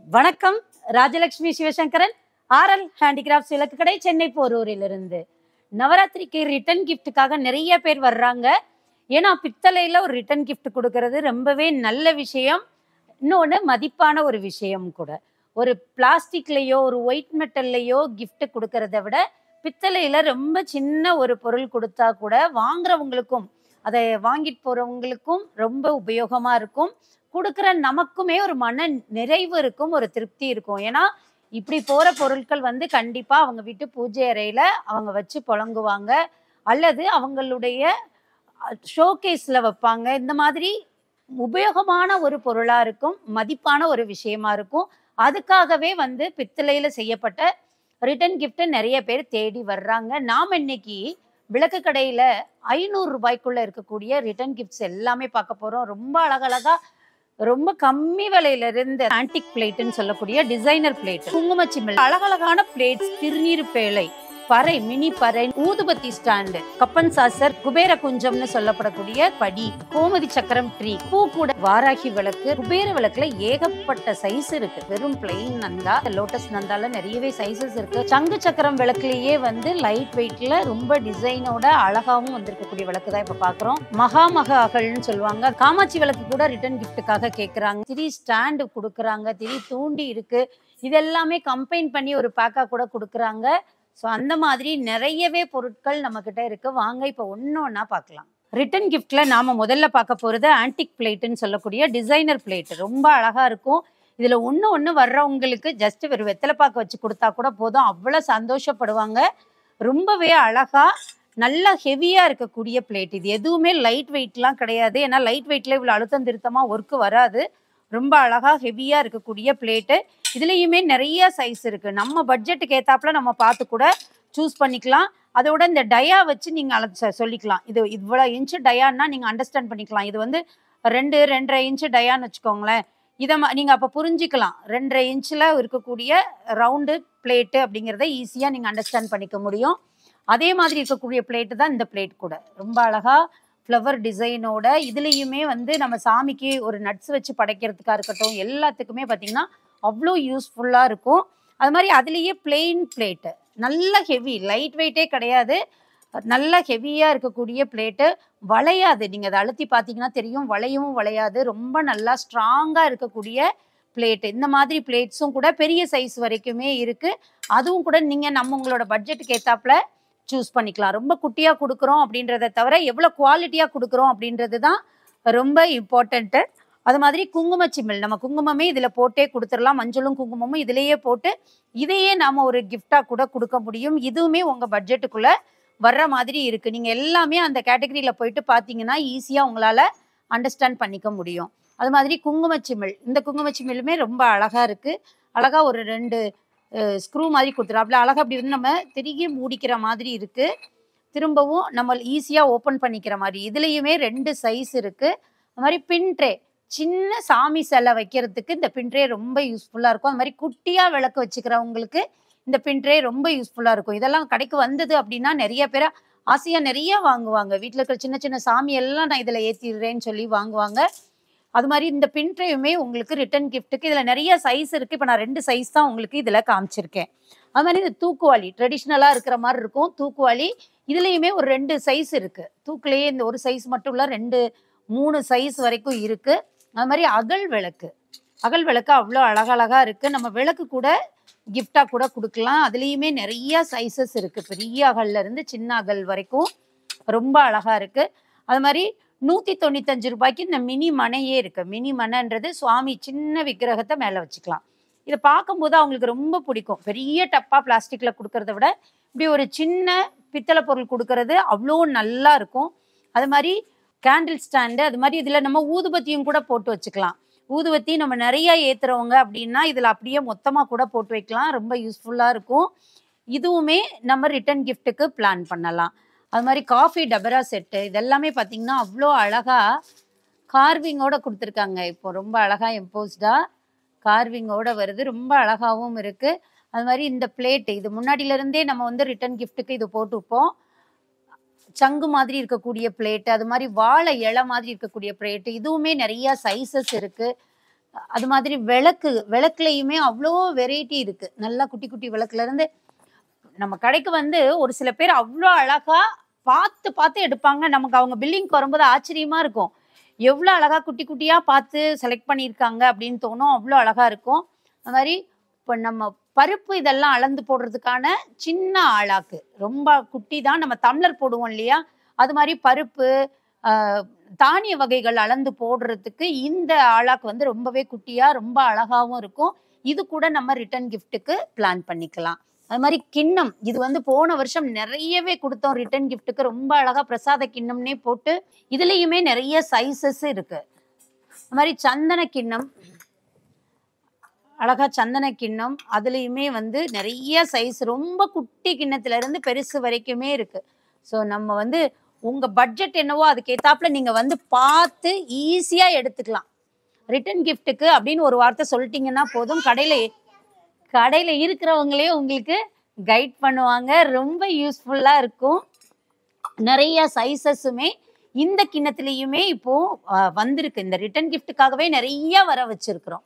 வணக்கம் Rajalakshmi Sivasankaran RL handicrafts விளக்கு கடை சென்னை போரூரிலிருந்து நவராத்திரிக்கு ரிட்டர்ன் கிஃப்ட்டுக்காக நிறைய பேர் வர்றாங்க ஏன்னா பித்தளையில ஒரு ரிட்டர்ன் gift கொடுக்கறது ரொம்பவே நல்ல விஷயம் இன்னொன்று மதிப்பான ஒரு விஷயம் கூட ஒரு பிளாஸ்டிக்லேயோ ஒரு ஒயிட் மெட்டல்லையோ gift கொடுக்கறத விட பித்தளையில ரொம்ப சின்ன ஒரு பொருள் கொடுத்தா கூட வாங்குறவங்களுக்கும் அதை வாங்கிட்டு போறவங்களுக்கும் ரொம்ப உபயோகமா இருக்கும் கொடுக்குற நமக்குமே ஒரு மன நிறைவு இருக்கும் ஒரு திருப்தி இருக்கும் ஏன்னா இப்படி போற பொருட்கள் வந்து கண்டிப்பா அவங்க வீட்டு பூஜை அறையில அவங்க வச்சு புழங்குவாங்க அல்லது அவங்களுடைய ஷோகேஸ்ல வைப்பாங்க இந்த மாதிரி உபயோகமான ஒரு பொருளா இருக்கும் மதிப்பான ஒரு விஷயமா இருக்கும் அதுக்காகவே வந்து பித்தளையில செய்யப்பட்ட ரிட்டர்ன் gift நிறைய பேர் தேடி வர்றாங்க நாம் இன்னைக்கு விளக்கு கடையில ஐநூறு ரூபாய்க்குள்ள இருக்கக்கூடிய ரிட்டர்ன் கிஃப்ட்ஸ் எல்லாமே பார்க்க போறோம் ரொம்ப அழகழகா ரொம்ப கம்மி விலையில இருந்து ஆன்டிக் பிளேட்னு சொல்லக்கூடிய டிசைனர் பிளேட் குங்குமச்சிமிழ் அழகழகான பிளேட்ஸ் திருநீர் பேழை பறை மினி பறை ஊதுபத்தி ஸ்டாண்டு கப்பன் சாசர் குபேர குஞ்சம்னு சொல்லப்படக்கூடிய படி கோமதி சக்கரம் ட்ரீ பூ கூட வாராகி விளக்கு குபேர விளக்குல ஏகப்பட்ட சைஸ் இருக்கு வெறும் பிளெயின் நந்தா லோட்டஸ் நந்தால நிறையவே சைஸஸ் இருக்கு சங்கு சக்கரம் விளக்குலயே வந்து லைட் வெயிட்ல ரொம்ப டிசைனோட அழகாவும் வந்திருக்கக்கூடிய விளக்கு தான் இப்ப பாக்குறோம் மகா மகா அகல்னு சொல்லுவாங்க காமாட்சி விளக்கு கூட ரிட்டர்ன் கிஃப்ட்டுக்காக கேக்குறாங்க திரி ஸ்டாண்டு கொடுக்குறாங்க திரி தூண்டி இருக்கு இதெல்லாமே கம்பைன் பண்ணி ஒரு பேக்கா கூட கொடுக்குறாங்க ஸோ அந்த மாதிரி நிறையவே பொருட்கள் நம்ம கிட்ட இருக்கு வாங்க இப்போ ஒன்று ஒன்றா பார்க்கலாம் ரிட்டன் கிஃப்ட்ல நாம முதல்ல பார்க்க போறது ஆன்டிக் பிளேட்டுன்னு சொல்லக்கூடிய டிசைனர் பிளேட் ரொம்ப அழகா இருக்கும் இதுல ஒன்று ஒன்று வர்றவங்களுக்கு ஜஸ்ட் ஒரு வெத்தலை பாக்கு வச்சு கொடுத்தா கூட போதும் அவ்வளோ சந்தோஷப்படுவாங்க ரொம்பவே அழகா நல்லா ஹெவியா இருக்கக்கூடிய பிளேட் இது எதுவுமே லைட் வெயிட்லாம் கிடையாது ஏன்னா லைட் வெயிட்ல இவ்வளோ அழுத்தம் திருத்தமா ஒர்க்கு வராது ரொம்ப அழகா ஹெவியா இருக்கக்கூடிய பிளேட்டு இதுலேயுமே நிறைய சைஸ் இருக்கு நம்ம பட்ஜெட்டுக்கு ஏத்தாப்புல நம்ம பார்த்து கூட சூஸ் பண்ணிக்கலாம் அதோட இந்த டயா வச்சு நீங்க அள- சொல்லிக்கலாம் இது இவ்வளோ இன்ச்சு டயான்னா நீங்க அண்டர்ஸ்டாண்ட் பண்ணிக்கலாம் இது வந்து ரெண்டு ரெண்டரை இன்ச்சு டயான்னு வச்சுக்கோங்களேன் இதை ம- நீங்க அப்போ புரிஞ்சுக்கலாம் ரெண்டரை இன்ச்சில் இருக்கக்கூடிய ரவுண்டு பிளேட்டு அப்படிங்கிறத ஈஸியாக நீங்கள் அண்டர்ஸ்டாண்ட் பண்ணிக்க முடியும் அதே மாதிரி இருக்கக்கூடிய பிளேட்டு தான் இந்த பிளேட் கூட ரொம்ப அழகா ஃப்ளவர் டிசைனோட இதுலேயுமே வந்து நம்ம சாமிக்கு ஒரு நட்ஸ் வச்சு படைக்கிறதுக்கா இருக்கட்டும் எல்லாத்துக்குமே பார்த்தீங்கன்னா அவ்வளோ யூஸ்ஃபுல்லாக இருக்கும் அது மாதிரி அதுலேயே பிளெயின் பிளேட்டு நல்ல ஹெவி லைட் வெயிட்டே கிடையாது நல்ல ஹெவியாக இருக்கக்கூடிய பிளேட்டு வளையாது நீங்கள் அதை அழுத்தி பார்த்தீங்கன்னா தெரியும் வளையவும் வளையாது ரொம்ப நல்லா ஸ்ட்ராங்காக இருக்கக்கூடிய பிளேட்டு இந்த மாதிரி பிளேட்ஸும் கூட பெரிய சைஸ் வரைக்குமே இருக்குது அதுவும் கூட நீங்கள் நம்ம உங்களோட பட்ஜெட்டுக்கு ஏத்தாப்புல சூஸ் பண்ணிக்கலாம் ரொம்ப குட்டியாக கொடுக்குறோம் அப்படின்றத தவிர எவ்வளோ குவாலிட்டியாக கொடுக்குறோம் அப்படின்றது தான் ரொம்ப இம்பார்ட்டண்ட்டு அது மாதிரி குங்கும சிமிழ் நம்ம குங்குமமே இதில் போட்டே கொடுத்துடலாம் மஞ்சளும் குங்குமமும் இதிலேயே போட்டு இதையே நாம ஒரு gift-ஆ கூட கொடுக்க முடியும் இதுவுமே உங்கள் பட்ஜெட்டுக்குள்ளே வர்ற மாதிரி இருக்குது நீங்கள் எல்லாமே அந்த கேட்டகரியில் போயிட்டு பார்த்தீங்கன்னா ஈஸியாக உங்களால் அண்டர்ஸ்டாண்ட் பண்ணிக்க முடியும் அது மாதிரி குங்குமச்சிமிழ் இந்த குங்குமச்சிமிழுமே ரொம்ப அழகாக இருக்குது அழகாக ஒரு ரெண்டு ஸ்க்ரூ மாதிரி கொடுத்துருவோம் அழகாக அப்படி வந்து நம்ம திருகி மூடிக்கிற மாதிரி இருக்குது திரும்பவும் நம்ம ஈஸியாக ஓப்பன் பண்ணிக்கிற மாதிரி இதுலேயுமே ரெண்டு சைஸ் இருக்குது அது மாதிரி பின் ட்ரே சின்ன சாமி சிலை வைக்கிறதுக்கு இந்த பின் ட்ரே ரொம்ப யூஸ்ஃபுல்லாக இருக்கும் அது மாதிரி குட்டியாக விளக்கு வச்சுக்கிறவங்களுக்கு இந்த பின் ட்ரே ரொம்ப யூஸ்ஃபுல்லாக இருக்கும் இதெல்லாம் கடைக்கு வந்தது அப்படின்னா நிறைய பேர் ஆசையாக நிறைய வாங்குவாங்க வீட்டில் இருக்கிற சின்ன சின்ன சாமி எல்லாம் நான் இதில் ஏற்றிடுறேன்னு சொல்லி வாங்குவாங்க அது மாதிரி இந்த பின் ட்ரேயுமே உங்களுக்கு ரிட்டர்ன் கிஃப்ட்டுக்கு இதில் நிறைய சைஸ் இருக்குது இப்போ நான் ரெண்டு சைஸ் தான் உங்களுக்கு இதில் காமிச்சிருக்கேன் அது மாதிரி இந்த தூக்குவாளி ட்ரெடிஷ்னலாக இருக்கிற மாதிரி இருக்கும் தூக்குவாளி இதுலேயுமே ஒரு ரெண்டு சைஸ் இருக்குது தூக்குலேயே இந்த ஒரு சைஸ் மட்டும் இல்லை ரெண்டு மூணு சைஸ் வரைக்கும் இருக்குது அது மாதிரி அகல் விளக்கு அகல் விளக்கு அவ்வளோ அழகழகா இருக்குது நம்ம விளக்கு கூட கிஃப்டாக கூட கொடுக்கலாம் அதுலேயுமே நிறைய சைஸஸ் இருக்குது பெரிய அகல்ல இருந்து சின்ன அகல் வரைக்கும் ரொம்ப அழகாக இருக்குது அது மாதிரி நூற்றி தொண்ணூத்தஞ்சு ரூபாய்க்கு இந்த மினி மனையே இருக்குது மினி மனைன்றது சுவாமி சின்ன விக்கிரகத்தை மேலே வச்சுக்கலாம் இதை பார்க்கும்போது அவங்களுக்கு ரொம்ப பிடிக்கும் பெரிய டப்பா பிளாஸ்டிக்கில் கொடுக்கறத விட இப்படி ஒரு சின்ன பித்தளை பொருள் கொடுக்கறது அவ்வளோ நல்லா இருக்கும் அது மாதிரி கேண்டில் ஸ்டாண்டு அது மாதிரி இதில் நம்ம ஊதுபத்தியும் கூட போட்டு வச்சுக்கலாம் ஊதுபத்தி நம்ம நிறைய ஏற்றுறவங்க அப்படின்னா இதில் அப்படியே மொத்தமாக கூட போட்டு வைக்கலாம் ரொம்ப யூஸ்ஃபுல்லாக இருக்கும் இதுவுமே நம்ம ரிட்டர்ன் கிஃப்ட்டுக்கு பிளான் பண்ணலாம் அது மாதிரி காஃபி டபரா செட்டு இதெல்லாமே பார்த்தீங்கன்னா அவ்வளோ அழகாக கார்விங்கோட கொடுத்துருக்காங்க இப்போ ரொம்ப அழகாக எம்போஸ்டாக கார்விங்கோட வருது ரொம்ப அழகாகவும் இருக்குது அது மாதிரி இந்த பிளேட்டு இது முன்னாடியில இருந்தே நம்ம வந்து ரிட்டர்ன் கிஃப்ட்டுக்கு இது போட்டுப்போம் சங்கு மாதிரி இருக்கக்கூடிய பிளேட்டு அது மாதிரி வாழை இலை மாதிரி இருக்கக்கூடிய பிளேட்டு இதுவுமே நிறைய சைஸஸ் இருக்கு அது மாதிரி விளக்கு விளக்குலையுமே அவ்வளோ வெரைட்டி இருக்கு நல்லா குட்டி குட்டி விளக்குல இருந்து நம்ம கடைக்கு வந்து ஒரு சில பேர் அவ்வளோ அழகா பார்த்து பார்த்து எடுப்பாங்க நமக்கு அவங்க பில்லிங்க்கு வரும்போது ஆச்சரியமா இருக்கும் எவ்வளோ அழகா குட்டி குட்டியா பார்த்து செலக்ட் பண்ணியிருக்காங்க அப்படின்னு தோணும் அவ்வளோ அழகா இருக்கும் அது மாதிரி இப்போ நம்ம பருப்பு இதெல்லாம் அளந்து போடுறதுக்கான சின்ன ஆளாக்கு ரொம்ப குட்டி தான் நம்ம டம்ளர் போடுவோம் இல்லையா அது மாதிரி பருப்பு ஆஹ், தானிய வகைகள் அளந்து போடுறதுக்கு இந்த ஆளாக்கு வந்து ரொம்பவே குட்டியா ரொம்ப அழகாவும் இருக்கும் இது கூட நம்ம ரிட்டர்ன் கிஃப்ட்டுக்கு பிளான் பண்ணிக்கலாம் அது மாதிரி கிண்ணம் இது வந்து போன வருஷம் நிறையவே கொடுத்தோம் ரிட்டர்ன் கிஃப்ட்டுக்கு ரொம்ப அழகா பிரசாத கிண்ணம்னே போட்டு இதுலயுமே நிறைய சைஸஸ் இருக்கு அது மாதிரி சந்தன கிண்ணம் அழகா சந்தன கிண்ணம் அதுலயுமே வந்து நிறைய சைஸ் ரொம்ப குட்டி கிண்ணத்துல இருந்து பெருசு வரைக்குமே இருக்கு ஸோ நம்ம வந்து உங்க பட்ஜெட் என்னவோ அதுக்கு ஏத்தாப்புல நீங்க வந்து பார்த்து ஈஸியா எடுத்துக்கலாம் ரிட்டர்ன் கிஃப்ட்டுக்கு அப்படின்னு ஒரு வார்த்தை சொல்லிட்டீங்கன்னா போதும் கடையில கடையில இருக்கிறவங்களே உங்களுக்கு கைட் பண்ணுவாங்க ரொம்ப யூஸ்ஃபுல்லா இருக்கும் நிறைய சைஸஸுமே இந்த கிண்ணத்துலயுமே இப்போ அஹ், வந்திருக்கு இந்த ரிட்டர்ன் கிஃப்ட்டுக்காகவே நிறைய வர வச்சிருக்கிறோம்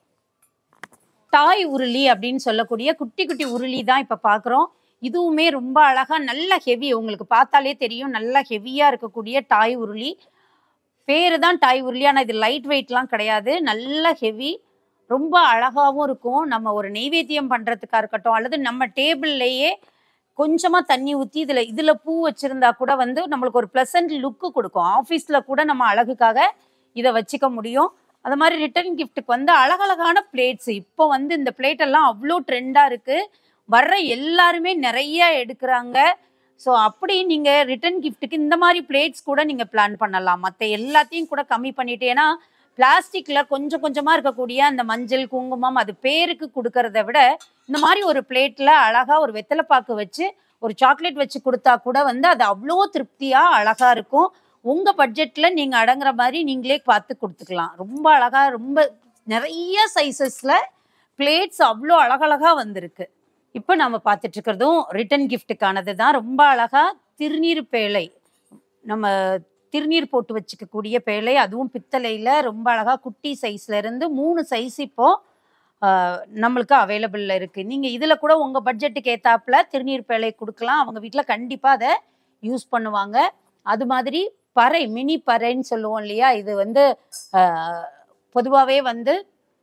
டாய் உருளி அப்படின்னு சொல்லக்கூடிய குட்டி குட்டி உருளி தான் இப்ப பாக்குறோம் இதுவுமே ரொம்ப அழகா நல்ல ஹெவி உங்களுக்கு பார்த்தாலே தெரியும் நல்லா ஹெவியா இருக்கக்கூடிய டாய் உருளி பேரு தான் டாய் உருளி ஆனா இது லைட் வெயிட்லாம் கிடையாது நல்ல ஹெவி ரொம்ப அழகாவும் இருக்கும் நம்ம ஒரு நெய்வேத்தியம் பண்றதுக்கா இருக்கட்டும் அல்லது நம்ம டேபிள்லயே கொஞ்சமா தண்ணி ஊத்தி இதுல இதுல பூ வச்சிருந்தா கூட வந்து நம்மளுக்கு ஒரு ப்ளசன்ட் லுக்கு கொடுக்கும் ஆஃபீஸ்ல கூட நம்ம அழகுக்காக இதை வச்சுக்க முடியும் அது மாதிரி ரிட்டர்ன் கிஃப்ட்டுக்கு வந்து அழகழகான பிளேட்ஸ் இப்போ வந்து இந்த பிளேட் எல்லாம் அவ்வளோ ட்ரெண்டா இருக்கு வர்ற எல்லாருமே நிறைய எடுக்கிறாங்க ஸோ அப்படி நீங்க ரிட்டர்ன் கிஃப்ட்டுக்கு இந்த மாதிரி பிளேட்ஸ் கூட நீங்க பிளான் பண்ணலாம் மற்ற எல்லாத்தையும் கூட கம்மி பண்ணிட்டு ஏன்னா பிளாஸ்டிக்ல கொஞ்சம் கொஞ்சமா இருக்கக்கூடிய அந்த மஞ்சள் குங்குமம் அது பேருக்கு கொடுக்கறத விட இந்த மாதிரி ஒரு பிளேட்ல அழகா ஒரு வெத்தலைப்பாக்கு வச்சு ஒரு சாக்லேட் வச்சு கொடுத்தா கூட வந்து அது அவ்வளோ திருப்தியா அழகா இருக்கும் உங்க பட்ஜெட்ல நீங்க அடங்குற மாதிரி நீங்களே பார்த்து கொடுத்துக்கலாம் ரொம்ப அழகா ரொம்ப நிறைய சைஸஸ்ல பிளேட்ஸ் அவ்வளோ அழகழகா வந்திருக்கு இப்போ நம்ம பார்த்துட்டு இருக்கிறதும் ரிட்டர்ன் கிஃப்ட்டுக்கானது தான் ரொம்ப அழகா திருநீர் பேழை நம்ம திருநீர் போட்டு வச்சுக்கக்கூடிய பேழை அதுவும் பித்தளையில ரொம்ப அழகா குட்டி சைஸ்ல இருந்து மூணு சைஸ் இப்போ ஆஹ், நம்மளுக்கு அவைலபிள்ல இருக்கு நீங்க இதுல கூட உங்க பட்ஜெட்டுக்கு ஏத்தாப்புல திருநீர் பேழை கொடுக்கலாம் அவங்க வீட்ல கண்டிப்பா அதை யூஸ் பண்ணுவாங்க அது மாதிரி பறை மினி பறைன்னு சொல்லுவோம் இல்லையா இது வந்து ஆஹ், பொதுவாவே வந்து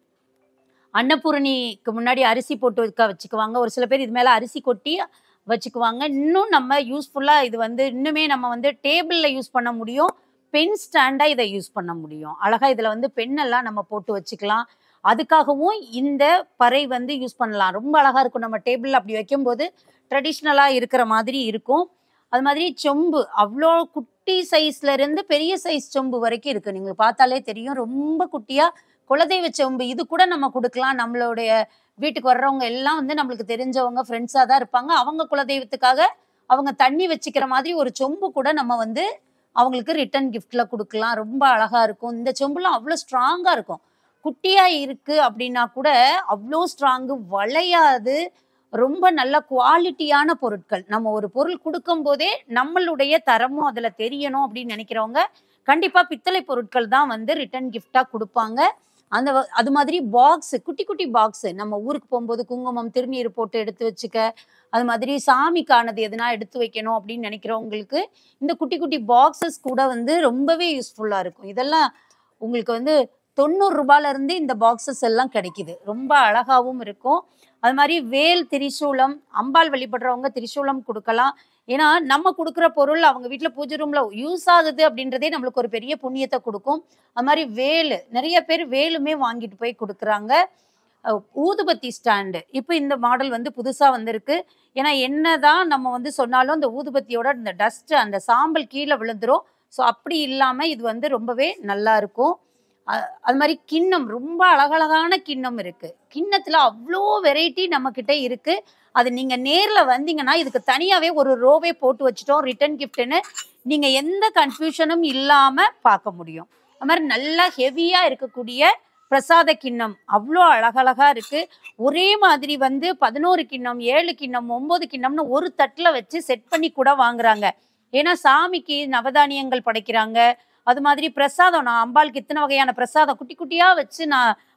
அன்னபூரணிக்கு முன்னாடி அரிசி போட்டு வைக்க வச்சுக்குவாங்க ஒரு சில பேர் இது மேல அரிசி கொட்டி வச்சுக்குவாங்க இன்னும் நம்ம யூஸ்ஃபுல்லா இது வந்து இன்னுமே நம்ம வந்து டேபிள்ல யூஸ் பண்ண முடியும் பென் ஸ்டாண்டா இதை யூஸ் பண்ண முடியும் அழகா இதுல வந்து பென் எல்லாம் நம்ம போட்டு வச்சுக்கலாம் அதுக்காகவும் இந்த பறை வந்து யூஸ் பண்ணலாம் ரொம்ப அழகா இருக்கும் நம்ம டேபிள்ல அப்படி வைக்கும்போது ட்ரெடிஷ்னலா இருக்கிற மாதிரி இருக்கும் அது மாதிரி சொம்பு அவ்வளோ குட்டி சைஸ்ல இருந்து பெரிய சைஸ் சொம்பு வரைக்கும் இருக்கு நீங்க பார்த்தாலே தெரியும் ரொம்ப குட்டியா குலதெய்வ சொம்பு இது கூட நம்ம கொடுக்கலாம் நம்மளுடைய வீட்டுக்கு வர்றவங்க எல்லாம் வந்து நம்மளுக்கு தெரிஞ்சவங்க ஃப்ரெண்ட்ஸாக தான் இருப்பாங்க அவங்க குலதெய்வத்துக்காக அவங்க தண்ணி வச்சுக்கிற மாதிரி ஒரு சொம்பு கூட நம்ம வந்து அவங்களுக்கு ரிட்டர்ன் கிஃப்ட்ல கொடுக்கலாம் ரொம்ப அழகா இருக்கும் இந்த சொம்புலாம் அவ்வளோ ஸ்ட்ராங்கா இருக்கும் குட்டியா இருக்கு அப்படின்னா கூட அவ்வளோ ஸ்ட்ராங்கு வளையாது ரொம்ப நல்ல குவாலிட்டியான பொருட்கள் நம்ம ஒரு பொருள் கொடுக்கும் போதே நம்மளுடைய தரமும் அதுல தெரியணும் அப்படின்னு நினைக்கிறவங்க கண்டிப்பா பித்தளை பொருட்கள் தான் வந்து ரிட்டர்ன் கிஃப்டா கொடுப்பாங்க அந்த வ- அது மாதிரி பாக்ஸ் குட்டி குட்டி பாக்ஸ் நம்ம ஊருக்கு போகும்போது குங்குமம் திருநீர் போட்டு எடுத்து வச்சுக்க அது மாதிரி சாமிக்கானது எதுனா எடுத்து வைக்கணும் அப்படின்னு நினைக்கிறவங்களுக்கு இந்த குட்டி குட்டி பாக்ஸஸ் கூட வந்து ரொம்பவே யூஸ்ஃபுல்லா இருக்கும் இதெல்லாம் உங்களுக்கு வந்து தொண்ணூறு ரூபாயில இருந்து இந்த பாக்ஸஸ் எல்லாம் கிடைக்குது ரொம்ப அழகாவும் இருக்கும் அது மாதிரி வேல் திரிசூலம் அம்பாள் வழிபடுறவங்க திரிசூலம் கொடுக்கலாம் ஏன்னா நம்ம கொடுக்குற பொருள் அவங்க வீட்டில் பூஜை ரூம்ல யூஸ் ஆகுது அப்படின்றதே நம்மளுக்கு ஒரு பெரிய புண்ணியத்தை கொடுக்கும் அது மாதிரி வேலு நிறைய பேர் வேலுமே வாங்கிட்டு போய் கொடுக்குறாங்க அஹ் ஊதுபத்தி ஸ்டாண்டு இப்போ இந்த மாடல் வந்து புதுசாக வந்திருக்கு ஏன்னா என்னதான் நம்ம வந்து சொன்னாலும் அந்த ஊதுபத்தியோட இந்த டஸ்ட் அந்த சாம்பல் கீழே விழுந்துரும் ஸோ அப்படி இல்லாமல் இது வந்து ரொம்பவே நல்லா இருக்கும் அ- அது மாதிரி கிண்ணம் ரொம்ப அழகழகான கிண்ணம் இருக்கு கிண்ணத்துல அவ்வளோ வெரைட்டி நம்ம கிட்ட இருக்கு அது நீங்க நேர்ல வந்தீங்கன்னா இதுக்கு தனியாவே ஒரு ரோவே போட்டு வச்சுட்டோம் ரிட்டர்ன் கிஃப்ட்னு நீங்க எந்த கன்ஃபியூஷனும் இல்லாம பார்க்க முடியும் அது மாதிரி நல்லா ஹெவியா இருக்கக்கூடிய பிரசாத கிண்ணம் அவ்வளோ அழகழகா இருக்கு ஒரே மாதிரி வந்து பதினோரு கிண்ணம் ஏழு கிண்ணம் ஒன்பது கிண்ணம்னு ஒரு தட்டுல வச்சு செட் பண்ணி கூட வாங்குறாங்க ஏன்னா சாமிக்கு நவதானியங்கள் படைக்கிறாங்க அது மாதிரி பிரசாதம் நான் அம்பாளுக்கு இத்தனை வகையான பிரசாதம் குட்டி குட்டியா வச்சு நான்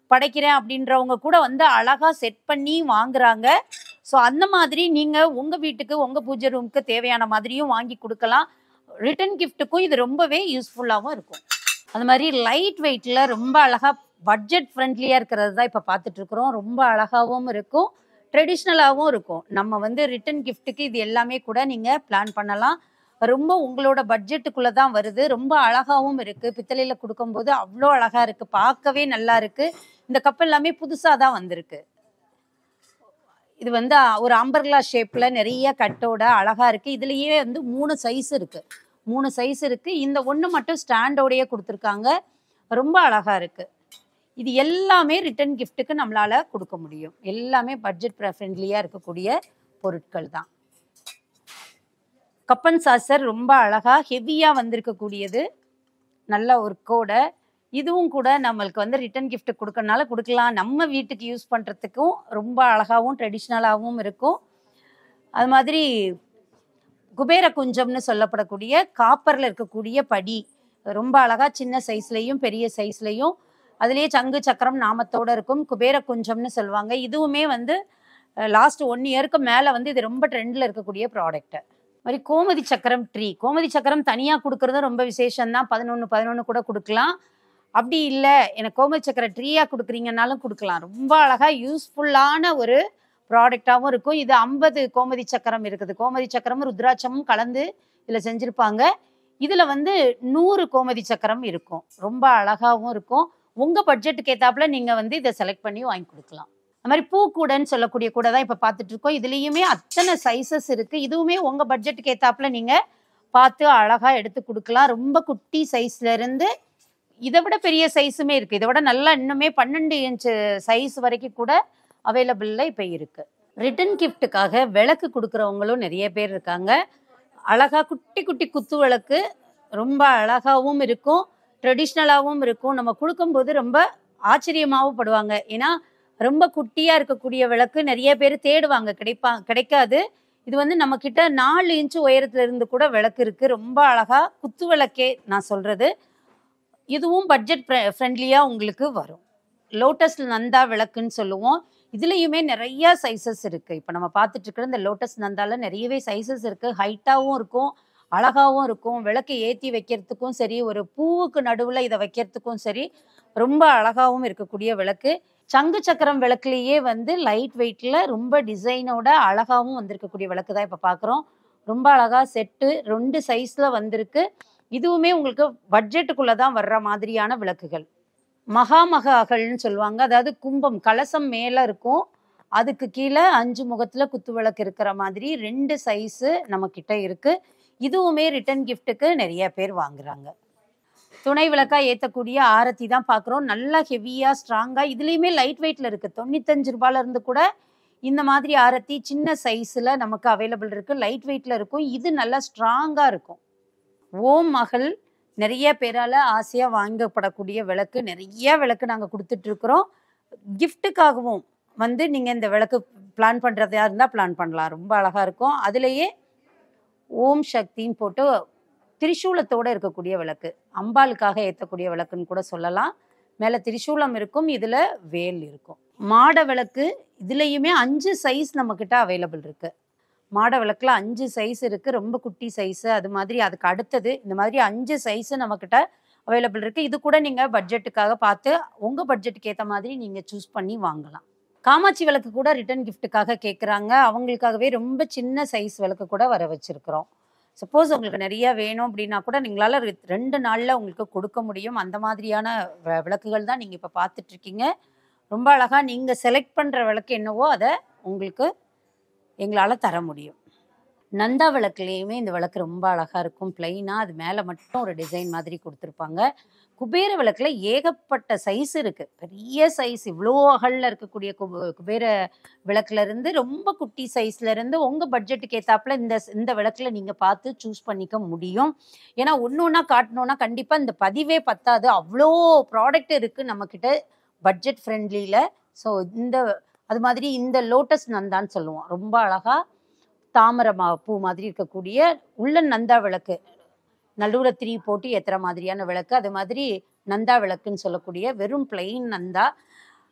படைக்கிறேன் அப்படின்றவங்க கூட வந்து அழகா செட் பண்ணி வாங்குறாங்க ஸோ அந்த மாதிரி நீங்க உங்க வீட்டுக்கு உங்க பூஜை ரூமுக்கு தேவையான மாதிரியும் வாங்கி கொடுக்கலாம் ரிட்டர்ன் கிஃப்ட்டுக்கும் இது ரொம்பவே யூஸ்ஃபுல்லாகவும் இருக்கும் அது மாதிரி லைட் வெயிட்ல ரொம்ப அழகா பட்ஜெட் ஃப்ரெண்ட்லியா இருக்கிறது தான் இப்போ பார்த்துட்டு இருக்கிறோம் ரொம்ப அழகாவும் இருக்கும் ட்ரெடிஷ்னலாகவும் இருக்கும் நம்ம வந்து ரிட்டர்ன் கிஃப்ட்டுக்கு இது எல்லாமே கூட நீங்க பிளான் பண்ணலாம் ரொம்ப உங்களோட பட்ஜெட்டுக்குள்ள தான் வருது ரொம்ப அழகாவும் இருக்கு பித்தளையில கொடுக்கும்போது அவ்வளோ அழகா இருக்கு பார்க்கவே நல்லா இருக்கு இந்த கப் எல்லாமே புதுசா தான் வந்திருக்கு இது வந்து ஒரு அம்பர்லா ஷேப்ல நிறைய கட்டோட அழகா இருக்கு இதுலயே வந்து மூணு சைஸ் இருக்கு மூணு சைஸ் இருக்கு இந்த ஒன்று மட்டும் ஸ்டாண்டோடயே கொடுத்துருக்காங்க ரொம்ப அழகா இருக்கு இது எல்லாமே ரிட்டர்ன் கிஃப்ட்டுக்கு நம்மளால கொடுக்க முடியும் எல்லாமே பட்ஜெட் ஃப்ரெண்ட்லியாக இருக்கக்கூடிய பொருட்கள் தான் கப்பன் சாசர் ரொம்ப அழகா ஹெவியாக வந்திருக்கக்கூடியது நல்ல ஒரு கோடை இதுவும் கூட நம்மளுக்கு வந்து ரிட்டர்ன் gift கொடுக்கறனால கொடுக்கலாம் நம்ம வீட்டுக்கு யூஸ் பண்ணுறதுக்கும் ரொம்ப அழகாகவும் ட்ரெடிஷ்னலாகவும் இருக்கும் அது மாதிரி குபேர குஞ்சம்னு சொல்லப்படக்கூடிய காப்பரில் இருக்கக்கூடிய படி ரொம்ப அழகா சின்ன சைஸ்லையும் பெரிய சைஸ்லையும் அதுலேயே சங்கு சக்கரம் நாமத்தோட இருக்கும் குபேர குஞ்சம்னு சொல்லுவாங்க இதுவுமே வந்து லாஸ்ட் ஒன் இயருக்கு மேலே வந்து இது ரொம்ப ட்ரெண்டில் இருக்கக்கூடிய ப்ராடக்ட் மாதிரி கோமதி சக்கரம் ட்ரீ கோமதி சக்கரம் தனியாக கொடுக்கறதும் ரொம்ப விசேஷம் தான் பதினொன்று பதினொன்று கூட கொடுக்கலாம் அப்படி இல்லை எனக்கு கோமதி சக்கரம் ட்ரீயாக கொடுக்குறீங்கனாலும் கொடுக்கலாம் ரொம்ப அழகாக யூஸ்ஃபுல்லான ஒரு ப்ராடக்டாகவும் இருக்கும் இது ஐம்பது கோமதி சக்கரம் இருக்குது கோமதி சக்கரமும் ருத்ராட்சமும் கலந்து இதில் செஞ்சுருப்பாங்க இதில் வந்து நூறு கோமதி சக்கரம் இருக்கும் ரொம்ப அழகாகவும் இருக்கும் உங்கள் பட்ஜெட்டுக்கு ஏற்றாப்புல நீங்கள் வந்து இதை செலக்ட் பண்ணி வாங்கி கொடுக்கலாம் அது மாதிரி பூக்கூடன்னு சொல்லக்கூடிய கூட தான் இப்போ பார்த்துட்டு இருக்கோம் இதுலேயுமே அத்தனை சைஸஸ் இருக்குது இதுவுமே உங்கள் பட்ஜெட்டுக்கு ஏற்றாப்புல நீங்கள் பார்த்து அழகாக எடுத்து கொடுக்கலாம் ரொம்ப குட்டி சைஸ்ல இருந்து இதை விட பெரிய சைஸுமே இருக்குது இதை விட நல்லா இன்னுமே பன்னெண்டு இன்ச்சு சைஸ் வரைக்கும் கூட அவைலபிளில் இப்போ இருக்குது ரிட்டன் கிஃப்ட்டுக்காக விளக்கு கொடுக்குறவங்களும் நிறைய பேர் இருக்காங்க அழகாக குட்டி குட்டி குத்து விளக்கு ரொம்ப அழகாகவும் இருக்கும் ட்ரெடிஷ்னலாகவும் இருக்கும் நம்ம கொடுக்கும்போது ரொம்ப ஆச்சரியமாகவும் படுவாங்க ஏன்னா ரொம்ப குட்டியாக இருக்கக்கூடிய விளக்கு நிறைய பேர் தேடுவாங்க கிடைப்பா கிடைக்காது இது வந்து நம்ம கிட்ட நாலு இன்ச்சு உயரத்துல இருந்து கூட விளக்கு இருக்கு ரொம்ப அழகா குத்து விளக்கே நான் சொல்றது இதுவும் பட்ஜெட் ஃப்ரெண்ட்லியாக உங்களுக்கு வரும் லோட்டஸ் நந்தா விளக்குன்னு சொல்லுவோம் இதுலேயுமே நிறைய சைஸஸ் இருக்குது இப்போ நம்ம பார்த்துட்டு இருக்கிற இந்த லோட்டஸ் நந்தால நிறையவே சைஸஸ் இருக்குது ஹைட்டாகவும் இருக்கும் அழகாகவும் இருக்கும் விளக்கு ஏற்றி வைக்கிறதுக்கும் சரி ஒரு பூவுக்கு நடுவில் இதை வைக்கிறதுக்கும் சரி ரொம்ப அழகாகவும் இருக்கக்கூடிய விளக்கு சங்கு சக்கரம் விளக்குலேயே வந்து லைட் வெயிட்டில் ரொம்ப டிசைனோட அழகாகவும் வந்திருக்கக்கூடிய விளக்கு தான் இப்போ பார்க்குறோம் ரொம்ப அழகாக செட்டு ரெண்டு சைஸில் வந்திருக்கு இதுவுமே உங்களுக்கு பட்ஜெட்டுக்குள்ளே தான் வர்ற மாதிரியான விளக்குகள் மகாமக அகல்னு சொல்லுவாங்க அதாவது கும்பம் கலசம் மேலே இருக்கும் அதுக்கு கீழே அஞ்சு முகத்தில் குத்து விளக்கு இருக்கிற மாதிரி ரெண்டு சைஸு நம்மக்கிட்ட இருக்குது இதுவுமே ரிட்டர்ன் கிஃப்ட்டுக்கு நிறைய பேர் வாங்குறாங்க துணை விளக்கா ஏற்றக்கூடிய ஆரத்தி தான் பார்க்குறோம் நல்லா ஹெவியாக ஸ்ட்ராங்காக இதுலேயுமே லைட் வெயிட்டில் இருக்குது தொண்ணூத்தஞ்சு ரூபாயில இருந்து கூட இந்த மாதிரி ஆரத்தி சின்ன சைஸில் நமக்கு அவைலபிள் இருக்குது லைட் வெயிட்டில் இருக்கும் இது நல்லா ஸ்ட்ராங்காக இருக்கும் ஓம் மகள் நிறைய பேரால் ஆசையாக வாங்கப்படக்கூடிய விளக்கு நிறைய விளக்கு நாங்கள் கொடுத்துட்ருக்குறோம் கிஃப்ட்டுக்காகவும் வந்து நீங்கள் இந்த விளக்கு பிளான் பண்ணுறதா இருந்தால் பிளான் பண்ணலாம் ரொம்ப அழகாக இருக்கும் அதுலேயே ஓம் சக்தின்னு போட்டு திரிசூலத்தோட இருக்கக்கூடிய விளக்கு அம்பாளுக்காக ஏற்றக்கூடிய விளக்குன்னு கூட சொல்லலாம் மேலே திரிசூலம் இருக்கும் இதில் வேல் இருக்கும் மாட விளக்கு இதுலேயுமே அஞ்சு சைஸ் நம்மக்கிட்ட அவைலபிள் இருக்குது மாட விளக்குல அஞ்சு சைஸ் இருக்குது ரொம்ப குட்டி சைஸு அது மாதிரி அதுக்கு அடுத்தது இந்த மாதிரி அஞ்சு சைஸு நம்மக்கிட்ட அவைலபிள் இருக்குது இது கூட நீங்கள் பட்ஜெட்டுக்காக பார்த்து உங்கள் பட்ஜெட்டுக்கு ஏற்ற மாதிரி நீங்கள் சூஸ் பண்ணி வாங்கலாம் காமாட்சி விளக்கு கூட ரிட்டர்ன் கிஃப்ட்டுக்காக கேட்குறாங்க அவங்களுக்காகவே ரொம்ப சின்ன சைஸ் விளக்கு கூட வர வச்சுருக்குறோம் சப்போஸ் உங்களுக்கு நிறைய வேணும் அப்படின்னா கூட நீங்களால ரெ- ரெண்டு நாளில் உங்களுக்கு கொடுக்க முடியும் அந்த மாதிரியான வ- விளக்குகள் தான் நீங்கள் இப்போ பார்த்துட்ருக்கீங்க ரொம்ப அழகாக நீங்கள் செலக்ட் பண்ணுற விளக்கு என்னவோ அதை உங்களுக்கு எங்களால் தர முடியும் நந்தா விளக்குலேயுமே இந்த விளக்கு ரொம்ப அழகாக இருக்கும் பிளைனாக அது மேலே மட்டும் ஒரு டிசைன் மாதிரி கொடுத்துருப்பாங்க குபேர விளக்குல ஏகப்பட்ட சைஸ் இருக்குது பெரிய சைஸ் இவ்வளோ அகலில் இருக்கக்கூடிய குப குபேர விளக்குல இருந்து ரொம்ப குட்டி சைஸ்ல இருந்து உங்கள் பட்ஜெட்டுக்கு ஏற்றாப்புல இந்த இந்த விளக்குல நீங்கள் பார்த்து சூஸ் பண்ணிக்க முடியும் ஏன்னா ஒன்று ஒன்றா காட்டணும்னா கண்டிப்பாக இந்த பதிவே பத்தாது அவ்வளோ ப்ராடக்ட் இருக்குது நம்மக்கிட்ட பட்ஜெட் ஃப்ரெண்ட்லியில் ஸோ இந்த அது மாதிரி இந்த லோட்டஸ் நந்தான்னு சொல்லுவோம் ரொம்ப அழகா தாமரை மா பூ மாதிரி இருக்கக்கூடிய உள்ள நந்தா விளக்கு நடுவில் திரி போட்டு ஏற்றுற மாதிரியான விளக்கு அது மாதிரி நந்தா விளக்குன்னு சொல்லக்கூடிய வெறும் பிளெயின் நந்தா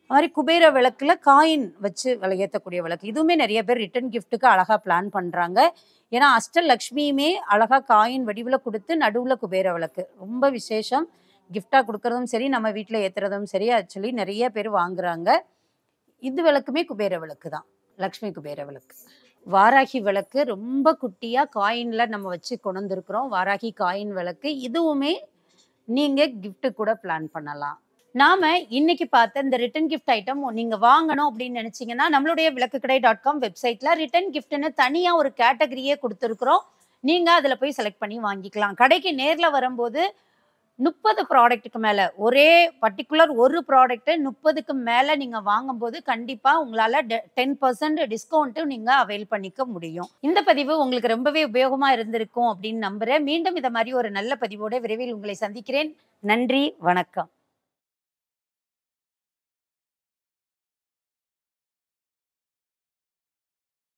அது மாதிரி குபேர விளக்குல காயின் வச்சு விளை- ஏத்தக்கூடிய விளக்கு இதுவுமே நிறைய பேர் ரிட்டர்ன் கிஃப்ட்டுக்கு அழகா பிளான் பண்றாங்க ஏன்னா அஷ்டலக்ஷ்மியுமே அழகா காயின் வடிவில் கொடுத்து நடுவுல குபேர விளக்கு ரொம்ப விசேஷம் gift-ஆ கொடுக்கறதும் சரி நம்ம வீட்டில் ஏத்துறதும் சரி ஆக்சுவலி நிறைய பேர் வாங்குறாங்க இது விளக்குமே குபேர விளக்கு தான் லக்ஷ்மி குபேர விளக்கு வாராகி விளக்கு ரொம்ப குட்டியா காயின்ல நம்ம வச்சு கொண்டு வந்திருக்கிறோம் வாராகி காயின் விளக்கு இதுவுமே நீங்க gift கூட பிளான் பண்ணலாம் நாம இன்னைக்கு பார்த்த இந்த ரிட்டன் கிஃப்ட் ஐட்டம் நீங்க வாங்கணும் அப்படின்னு நினைச்சீங்கன்னா நம்மளுடைய விளக்குக்கடை டாட் காம் வெப்சைட்ல ரிட்டன் கிஃப்ட்னு தனியா ஒரு கேட்டகரியே கொடுத்துருக்குறோம் நீங்க அதுல போய் செலக்ட் பண்ணி வாங்கிக்கலாம் கடைக்கு நேர்ல வரும்போது முப்பது ப்ராடக்ட்டுக்கு மேல ஒரே பர்டிகுலர் ஒரு ப்ராடக்ட் முப்பதுக்கு மேல நீங்க வாங்கும்போது கண்டிப்பா உங்களால டென் பர்சன்ட் டிஸ்கவுண்ட்டும் நீங்க அவைல் பண்ணிக்க முடியும் இந்த பதிவு உங்களுக்கு ரொம்பவே உபயோகமா இருந்திருக்கும் அப்படின்னு நம்புறேன் மீண்டும் இதை மாதிரி ஒரு நல்ல பதிவோட விரைவில் உங்களை சந்திக்கிறேன் நன்றி வணக்கம்